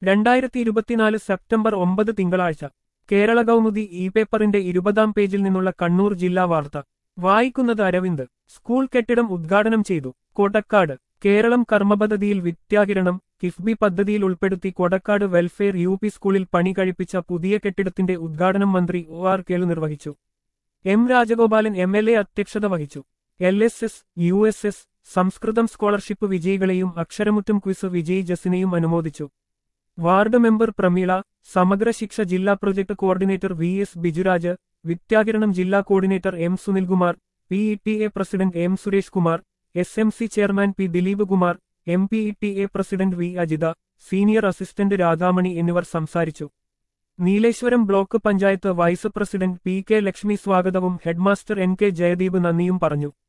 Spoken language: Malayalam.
രണ്ടായിരത്തി ഇരുപത്തിനാല് സെപ്റ്റംബർ ഒമ്പത് തിങ്കളാഴ്ച കേരള കൗമുദി ഇ പേപ്പറിന്റെ ഇരുപതാം പേജിൽ നിന്നുള്ള കണ്ണൂർ ജില്ലാ വാർത്ത വായിക്കുന്നത് അരവിന്ദ് സ്കൂൾ കെട്ടിടം ഉദ്ഘാടനം ചെയ്തു കൊടക്കാട് കേരളം കർമ്മപദ്ധതിയിൽ വിദ്യാകിരണം കിഫ്ബി പദ്ധതിയിൽ ഉൾപ്പെടുത്തി കൊടക്കാട് വെൽഫെയർ യു പി സ്കൂളിൽ പണി കഴിപ്പിച്ച പുതിയ കെട്ടിടത്തിന്റെ ഉദ്ഘാടനം മന്ത്രി ഒ ആർ കേളു നിർവഹിച്ചു M Rajagopalan M L A അധ്യക്ഷത വഹിച്ചു L S S U S S സംസ്കൃതം സ്കോളർഷിപ്പ് വിജയികളെയും അക്ഷരമുറ്റം ക്വിസ് വിജയി ജസിനെയും അനുമോദിച്ചു വാർഡ് മെമ്പർ പ്രമീള സമഗ്ര ശിക്ഷ ജില്ലാ project coordinator V S Bijuraj Vidyakiranam ജില്ലാ coordinator M Sunilkumar P E T A president M Suresh Kumar S M C chairman P Dileep Kumar M P E T A president V Ajitha senior assistant Radhamani എന്നിവർ സംസാരിച്ചു Nileshwaram block panchayat vice president P K Lakshmi സ്വാഗതവും ഹെഡ്മാസ്റ്റർ എൻ കെ ജയദീപ് നന്ദിയും പറഞ്ഞു